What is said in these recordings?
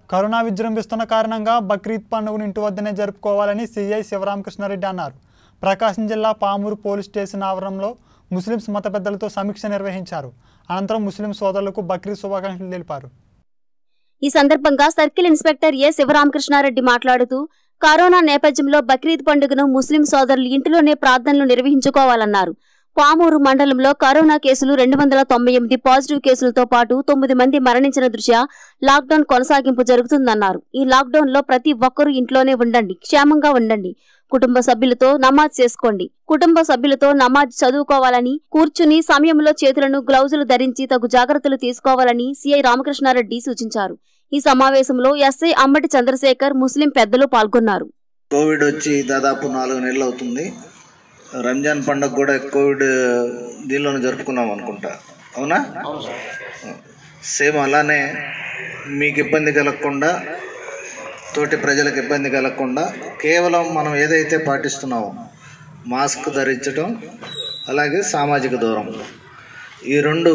Corona విజృంభిస్తున్న కారణంగా బక్రీద్ పండుగను ఇంటి వద్దనే జరుపుకోవాలని సిఐ శివరామకృష్ణారెడ్డి అన్నారు ప్రకాశం జిల్లా పామూరు పోలీస్ స్టేషన్ ఆవరణలో ముస్లింస్ మత పెద్దలతో సమీక్ష నిర్వహించారు అనంతరం ముస్లిం సోదరులకు బక్రీద్ శుభాకాంక్షలు తెలిపారు ఈ సందర్భంగా సర్కిల్ ఇన్స్పెక్టర్ ఏ శివరామకృష్ణారెడ్డి మాట్లాడుతూ కరోనా నేపథ్యంలో బక్రీద్ పండుగను ముస్లిం సోదరులు ఇంటిలోనే ప్రార్థనలు నిర్వహించుకోవాలన్నారు పామూరు మండలంలో కరోనా కేసులు రెండు వందల తొంభై ఎనిమిది పాజిటివ్ కేసులతో పాటు తొమ్మిది మంది మరణించిన దృష్ట్యా లాక్డౌన్ కొనసాగింపు జరుగుతుందన్నారు ఈ లాక్డౌన్ లో ప్రతి ఒక్కరూ ఇంట్లోనే ఉండండి క్షేమంగా ఉండండి కుటుంబ సభ్యులతో నమాజ్ చేసుకోండి కుటుంబ సభ్యులతో నమాజ్ చదువుకోవాలని కూర్చుని సమయంలో చేతులను గ్లౌజులు ధరించి తగు జాగ్రత్తలు తీసుకోవాలని సిఐ రామకృష్ణారెడ్డి సూచించారు ఈ సమావేశంలో ఎస్ఐ అమ్మటి చంద్రశేఖర్ ముస్లిం పెద్దలు పాల్గొన్నారు కోవిడ్ వచ్చి దాదాపు నాలుగు నెలలు అవుతుంది రంజాన్ పండుగ కూడా కోవిడ్ దీనిలోనే జరుపుకున్నాం అనుకుంటా అవునా సేమ్ అలానే మీకు ఇబ్బంది కలగకుండా తోటి ప్రజలకు ఇబ్బంది కలగకుండా కేవలం మనం ఏదైతే పాటిస్తున్నామో మాస్క్ ధరించడం అలాగే సామాజిక దూరం ఈ రెండు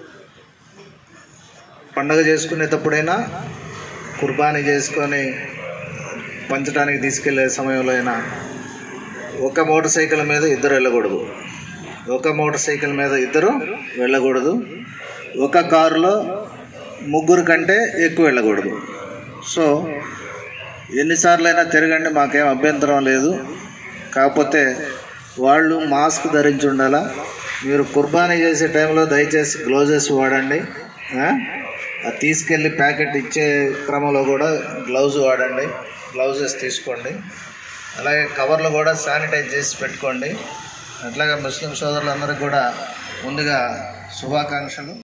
పండగ చేసుకునేటప్పుడైనా కుర్బానీ చేసుకొని పంచడానికి తీసుకెళ్లే సమయంలో అయినా ఒక మోటార్ సైకిల్ మీద ఇద్దరు వెళ్ళకూడదు ఒక మోటార్ సైకిల్ మీద ఇద్దరు వెళ్ళకూడదు ఒక కారులో ముగ్గురు కంటే ఎక్కువ వెళ్ళకూడదు సో ఎన్నిసార్లైనా తిరగండి మాకేం అభ్యంతరం లేదు కాకపోతే వాళ్ళు మాస్క్ ధరించి ఉండాలా మీరు కుర్బానీ చేసే టైంలో దయచేసి గ్లౌజెస్ వాడండి ఆ? అది తీసుకెళ్ళి ప్యాకెట్ ఇచ్చే క్రమంలో కూడా గ్లౌజ్ వాడండి గ్లౌజెస్ తీసుకోండి అలాగే కవర్లు కూడా శానిటైజ్ చేసి పెట్టుకోండి అట్లాగే ముస్లిం సోదరులందరికీ కూడా ముందుగా శుభాకాంక్షలు